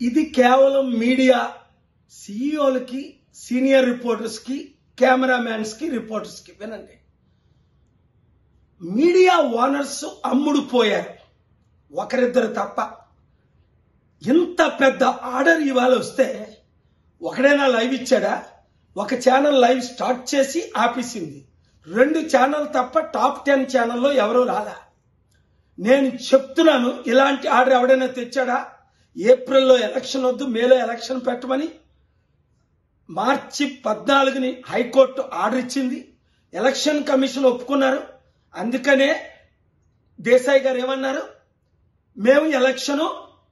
ఇది కేవలం media సీఈఓలకి senior రిపోర్టర్స్కి కెమెరామ్యాన్స్కి రిపోర్టర్స్కి వినండి మీడియా ఓనర్స్ అమ్ముడు పోయారు ఒకరిద్దరు తప్ప ఇంత పెద్ద ఆర్డర్ ఇవాళ వస్తే ఒకడైనా లైవ్ ఇచ్చాడా ఒక ఛానల్ లైవ్ స్టార్ట్ చేసి ఆపేసింది రెండు ఛానల్ తప్ప టాప్ టెన్ ఛానల్లో ఎవరూ రాలా నేను చెప్తున్నాను ఇలాంటి ఆర్డర్ ఎవడైనా తెచ్చాడా ఏప్రిల్లో ఎలక్షన్ వద్దు మేలో ఎలక్షన్ పెట్టమని మార్చి పద్నాలుగుని హైకోర్టు ఆర్డర్ ఇచ్చింది ఎలక్షన్ కమిషన్ ఒప్పుకున్నారు అందుకనే దేశాయ్ గారు ఏమన్నారు మేము ఎలక్షన్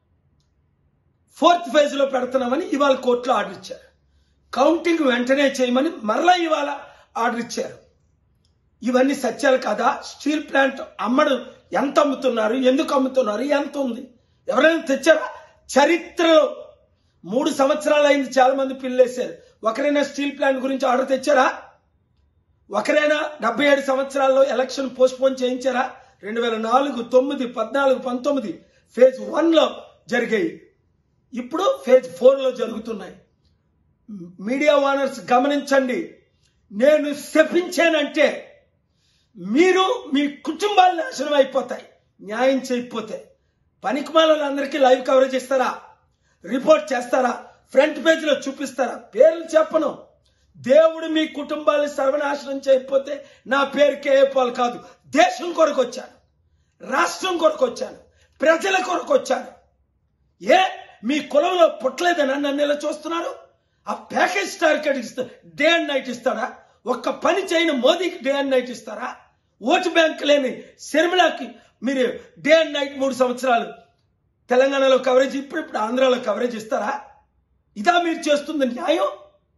ఫోర్త్ ఫేజ్ లో పెడుతున్నామని ఇవాళ కోర్టులో ఆర్డర్ ఇచ్చారు కౌంటింగ్ వెంటనే చేయమని మరలా ఇవాళ ఆర్డర్ ఇచ్చారు ఇవన్నీ సత్యాలు కదా స్టీల్ ప్లాంట్ అమ్మడు ఎంత అమ్ముతున్నారు ఎందుకు అమ్ముతున్నారు ఎంత ఉంది ఎవరైనా తెచ్చారా చరిత్రలో మూడు సంవత్సరాలు అయింది చాలా మంది పిల్లేశారు ఒకరైనా స్టీల్ ప్లాంట్ గురించి ఆర్డర్ తెచ్చారా ఒకరైనా డెబ్బై ఏడు సంవత్సరాల్లో ఎలక్షన్ పోస్ట్ పోన్ చేయించారా రెండు వేల నాలుగు తొమ్మిది పద్నాలుగు పంతొమ్మిది ఫేజ్ వన్ లో జరిగాయి ఇప్పుడు ఫేజ్ ఫోర్ లో జరుగుతున్నాయి మీడియా ఓనర్స్ గమనించండి నేను శపించానంటే మీరు మీ కుటుంబాలు నాశనం అయిపోతాయి న్యాయం చేయకపోతే పనికిమాలందరికీ లైవ్ కవరేజ్ ఇస్తారా రిపోర్ట్ చేస్తారా ఫ్రంట్ పేజ్ లో చూపిస్తారా పేర్లు చెప్పను దేవుడు మీ కుటుంబాన్ని సర్వనాశనం చేయకపోతే నా పేరు కేఏపాల్ కాదు దేశం కొరకు వచ్చాను రాష్ట్రం కొరకు వచ్చాను ప్రజల కొరకు వచ్చాను ఏ మీ కులంలో పుట్టలేదని నన్ను ఇలా చూస్తున్నారు ఆ ప్యాకేజ్ టార్గెట్ ఇస్తా డే అండ్ నైట్ ఇస్తాడా ఒక్క పని చేయని మోదీకి డే అండ్ నైట్ ఇస్తారా ఓటు బ్యాంక్ లేని శర్మిలాకి మీరు డే అండ్ నైట్ మూడు సంవత్సరాలు తెలంగాణలో కవరేజ్ ఇప్పుడు ఇప్పుడు ఆంధ్రాలో కవరేజ్ ఇస్తారా ఇదా మీరు చేస్తుంది న్యాయం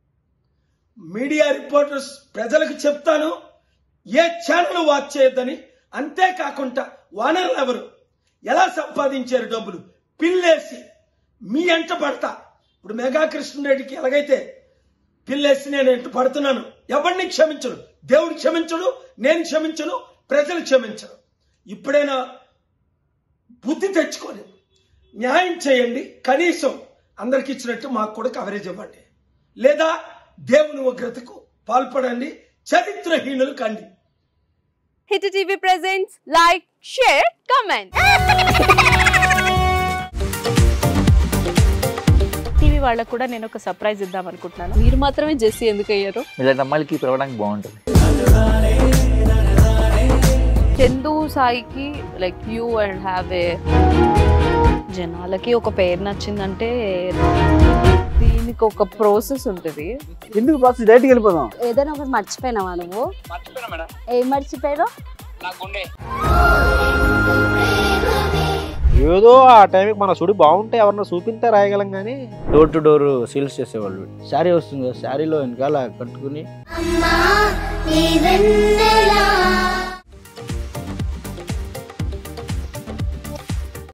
మీడియా రిపోర్టర్స్ ప్రజలకు చెప్తాను ఏ ఛానల్ వాచ్ చేయొద్దని అంతేకాకుండా వానర్లు ఎవరు ఎలా సంపాదించారు డబ్బులు పిల్లేసి మీ ఎంట పడతా ఇప్పుడు మెగా కృష్ణరెడ్డికి ఎలాగైతే పిల్లేసి నేను ఎంట పడుతున్నాను ఎవరిని క్షమించను దేవుడు క్షమించడు నేను క్షమించను ప్రజలు క్షమించరు ఇప్పుడైనా బుద్ధి తెచ్చుకొని న్యాయం చేయండి కనీసం అందరికి ఇచ్చినట్టు మాకు కూడా కవరేజ్ ఇవ్వండి లేదా దేవుని ఉగ్రతకు పాల్పడండి చరిత్రహీనులు కండి hit TV presents like share comment TV వాళ్ళకు కూడా నేను ఒక సర్ప్రైజ్ ఇద్దాం అనుకుంటున్నాను మీరు మాత్రమే జెస్సీ ఎందుకు అయ్యారు ఇలాంటి అమ్మాయిలకి పిలవడానికి బాగుంటుంది చందు సాయికి like you and have a జనాలకి ఒక పేరు నచ్చిందంటే దీనికి ఒక ప్రాసెస్ ఉంటుంది ఎందుకు బాక్స్ డైరెక్ట్కి వెళ్ళిపోదాం ఏదైనా ఒకటి మర్చిపోయినావా నువ్వు ఏం మర్చిపోయావు ఏదో ఆ టైంకి మన సుడి బాగుంటే ఎవరన్నా చూపిస్తే రాయగలం కానీ డోర్ టు డోర్ సేల్స్ చేసేవాళ్ళు శారీ వస్తుంది కదా శారీలో వెనకాల కట్టుకుని అమ్మా నీ వెన్నెలా